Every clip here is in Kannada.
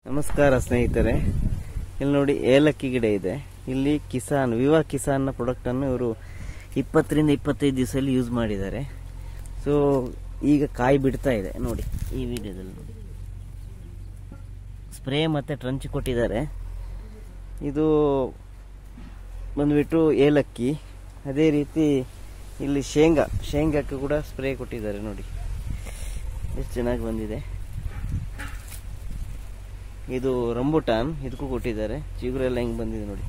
ನಮಸ್ಕಾರ ಸ್ನೇಹಿತರೆ ಇಲ್ಲಿ ನೋಡಿ ಏಲಕ್ಕಿ ಗಿಡ ಇದೆ ಇಲ್ಲಿ ಕಿಸಾನ್ ವಿವಾ ಕಿಸಾನ್ನ ಪ್ರಾಡಕ್ಟ್ ಅನ್ನು ಇವರು ಇಪ್ಪತ್ತರಿಂದ ಇಪ್ಪತ್ತೈದು ದಿವಸದಲ್ಲಿ ಯೂಸ್ ಮಾಡಿದ್ದಾರೆ ಸೊ ಈಗ ಕಾಯಿ ಬಿಡ್ತಾ ಇದೆ ನೋಡಿ ಈ ವಿಡಿಯೋದಲ್ಲಿ ನೋಡಿ ಸ್ಪ್ರೇ ಮತ್ತೆ ಟ್ರಂಚ್ ಕೊಟ್ಟಿದ್ದಾರೆ ಇದು ಬಂದ್ಬಿಟ್ಟು ಏಲಕ್ಕಿ ಅದೇ ರೀತಿ ಇಲ್ಲಿ ಶೇಂಗಾ ಶೇಂಗಾಕ್ಕೆ ಕೂಡ ಸ್ಪ್ರೇ ಕೊಟ್ಟಿದ್ದಾರೆ ನೋಡಿ ಎಷ್ಟು ಚೆನ್ನಾಗಿ ಬಂದಿದೆ ಇದು ರಂಬುಟಾನ್ ಇದಕ್ಕೂ ಕೊಟ್ಟಿದ್ದಾರೆ ಚಿಗುರೆಲ್ಲ ಹೆಂಗ್ ಬಂದಿದೆ ನೋಡಿ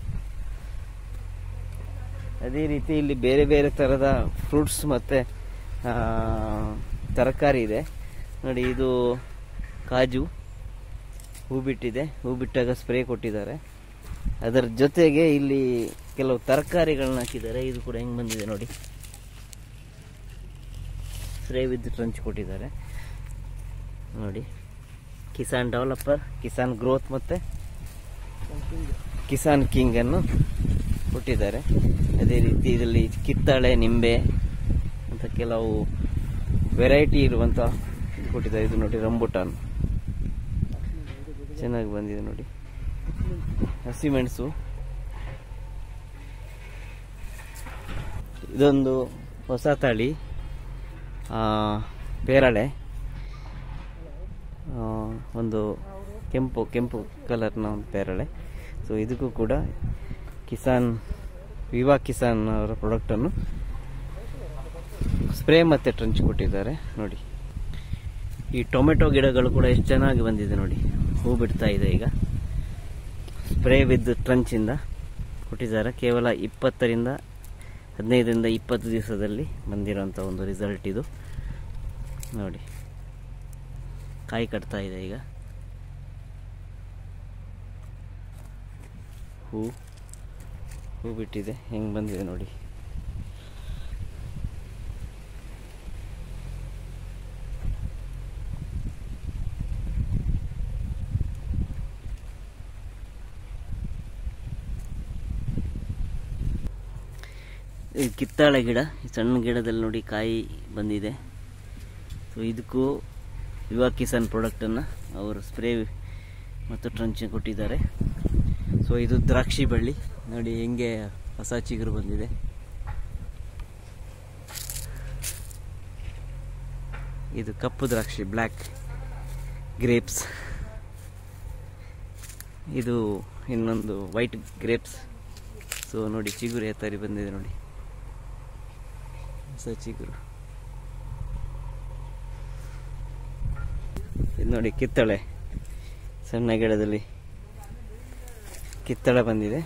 ಅದೇ ರೀತಿ ಇಲ್ಲಿ ಬೇರೆ ಬೇರೆ ತರದ ಫ್ರೂಟ್ಸ್ ಮತ್ತೆ ಆ, ತರಕಾರಿ ಇದೆ ನೋಡಿ ಇದು ಕಾಜು ಹೂ ಬಿಟ್ಟಿದೆ ಹೂ ಬಿಟ್ಟಾಗ ಸ್ಪ್ರೇ ಕೊಟ್ಟಿದ್ದಾರೆ ಅದರ ಜೊತೆಗೆ ಇಲ್ಲಿ ಕೆಲವು ತರಕಾರಿಗಳನ್ನ ಹಾಕಿದ್ದಾರೆ ಇದು ಕೂಡ ಹೆಂಗ್ ಬಂದಿದೆ ನೋಡಿ ಸ್ಪ್ರೇ ವಿತ್ ಟ್ರಂಚ್ ಕೊಟ್ಟಿದ್ದಾರೆ ನೋಡಿ ಕಿಸಾನ್ ಡೆವಲಪರ್ ಕಿಸಾನ್ ಗ್ರೋತ್ ಮತ್ತೆ ಕಿಸಾನ್ ಕಿಂಗ್ ಅನ್ನು ಕೊಟ್ಟಿದ್ದಾರೆ ಅದೇ ರೀತಿ ಇದರಲ್ಲಿ ಕಿತ್ತಳೆ ನಿಂಬೆ ಅಂತ ಕೆಲವು ವೆರೈಟಿ ಇರುವಂತ ಇದು ಕೊಟ್ಟಿದ್ದಾರೆ ಇದು ನೋಡಿ ರಂಬುಟಾನ್ ಚೆನ್ನಾಗಿ ಬಂದಿದೆ ನೋಡಿ ಹಸಿಮೆಣಸು ಇದೊಂದು ಹೊಸ ತಳಿ ಆ, ಪೇರಳೆ ಆ, ಒಂದು ಕೆಂಪು ಕೆಂಪು ಕಲರ್ನ ಒಂದು ಪೇರಳೆ ಸೊ ಇದಕ್ಕೂ ಕೂಡ ಕಿಸಾನ್ ವಿವಾ ಕಿಸಾನ್ ಅವರ ಪ್ರಾಡಕ್ಟನ್ನು ಸ್ಪ್ರೇ ಮತ್ತೆ ಟ್ರಂಚ್ ಕೊಟ್ಟಿದ್ದಾರೆ ನೋಡಿ ಈ ಟೊಮೆಟೊ ಗಿಡಗಳು ಕೂಡ ಎಷ್ಟು ಚೆನ್ನಾಗಿ ಬಂದಿದೆ ನೋಡಿ ಹೂ ಬಿಡ್ತಾ ಇದೆ ಈಗ ಸ್ಪ್ರೇ ವಿತ್ ಟ್ರಂಚಿಂದ ಕೊಟ್ಟಿದ್ದಾರೆ ಕೇವಲ ಇಪ್ಪತ್ತರಿಂದ ಹದಿನೈದರಿಂದ ಇಪ್ಪತ್ತು ದಿವಸದಲ್ಲಿ ಬಂದಿರೋಂಥ ಒಂದು ರಿಸಲ್ಟ್ ಇದು ನೋಡಿ ಕಾಯಿ ಕಟ್ತಾ ಇದೆ ಈಗ ಹೂ ಹೂ ಬಿಟ್ಟಿದೆ ಹೆಂಗ್ ಬಂದಿದೆ ನೋಡಿ ಇದು ಕಿತ್ತಾಳೆ ಗಿಡ ಈ ಸಣ್ಣ ಗಿಡದಲ್ಲಿ ನೋಡಿ ಕಾಯಿ ಬಂದಿದೆ ಸೊ ಇದಕ್ಕೂ ಯುವ ಕಿಸಾನ್ ಪ್ರಾಡಕ್ಟನ್ನು ಅವರು ಸ್ಪ್ರೇ ಮತ್ತು ಟ್ರಂಚ್ ಕೊಟ್ಟಿದ್ದಾರೆ ಸೊ ಇದು ದ್ರಾಕ್ಷಿ ಬಳ್ಳಿ ನೋಡಿ ಹೆಂಗೆ ಹೊಸ ಚಿಗುರು ಬಂದಿದೆ ಇದು ಕಪ್ಪು ದ್ರಾಕ್ಷಿ ಬ್ಲ್ಯಾಕ್ ಗ್ರೇಪ್ಸ್ ಇದು ಇನ್ನೊಂದು ವೈಟ್ ಗ್ರೇಪ್ಸ್ ಸೊ ನೋಡಿ ಚಿಗುರು ಯಾವ ಥರ ಬಂದಿದೆ ನೋಡಿ ಹೊಸ ಚಿಗುರು ಇದು ನೋಡಿ ಕಿತ್ತಳೆ ಸಣ್ಣ ಗಿಡದಲ್ಲಿ ಕಿತ್ತಳೆ ಬಂದಿದೆ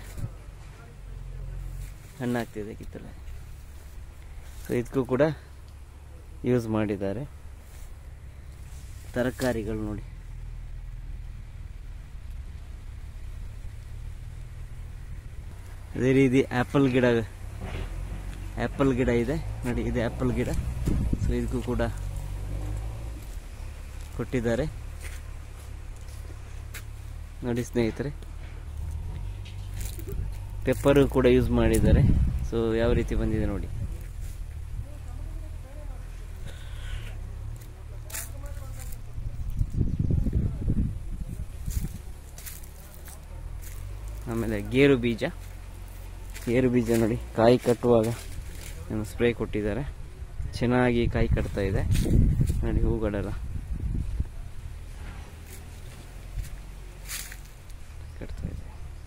ಹಣ್ಣಾಗ್ತಿದೆ ಕಿತ್ತಳೆ ಸೊ ಇದಕ್ಕೂ ಕೂಡ ಯೂಸ್ ಮಾಡಿದ್ದಾರೆ ತರಕಾರಿಗಳು ನೋಡಿ ಅದೇ ರೀತಿ ಆ್ಯಪಲ್ ಗಿಡ ಆ್ಯಪಲ್ ಗಿಡ ಇದೆ ನೋಡಿ ಇದು ಆ್ಯಪಲ್ ಗಿಡ ಸೊ ಇದಕ್ಕೂ ಕೂಡ ಕೊಟ್ಟಿದ್ದಾರೆ ನೋಡಿ ಸ್ನೇಹಿತರೆ ಪೆಪ್ಪರು ಕೂಡ ಯೂಸ್ ಮಾಡಿದ್ದಾರೆ ಸೊ ಯಾವ ರೀತಿ ಬಂದಿದೆ ನೋಡಿ ಆಮೇಲೆ ಗೇರು ಬೀಜ ಗೇರು ಬೀಜ ನೋಡಿ ಕಾಯಿ ಕಟ್ಟುವಾಗ ಸ್ಪ್ರೇ ಕೊಟ್ಟಿದ್ದಾರೆ ಚೆನ್ನಾಗಿ ಕಾಯಿ ಕಟ್ತಾ ಇದೆ ನೋಡಿ ಹೂಗಳೆಲ್ಲ ಕಟ್ತಾ ಇದೆ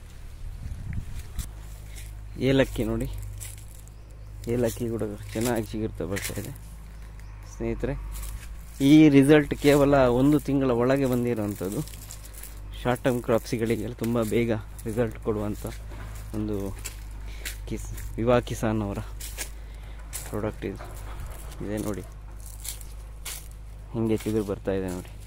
ಏಲಕ್ಕಿ ನೋಡಿ ಏಲಕ್ಕಿ ಕೂಡ ಚೆನ್ನಾಗಿ ಚಿಗುರ್ತಾ ಬರ್ತಾ ಇದೆ ಸ್ನೇಹಿತರೆ ಈ ರಿಸಲ್ಟ್ ಕೇವಲ ಒಂದು ತಿಂಗಳ ಒಳಗೆ ಬಂದಿರುವಂಥದ್ದು ಶಾರ್ಟ್ ಟರ್ಮ್ ಕ್ರಾಪ್ಸಿಗಳಿಗೆಲ್ಲ ತುಂಬ ಬೇಗ ರಿಸಲ್ಟ್ ಕೊಡುವಂಥ ಒಂದು ಕಿಸ್ ವಿವಾ ಕಿಸಾನ್ ಅವರ ಪ್ರಾಡಕ್ಟ್ ಇದು ಇದೆ ನೋಡಿ ಹಿಂಗೆ ಚಿಗುರು ಬರ್ತಾ ಇದೆ ನೋಡಿ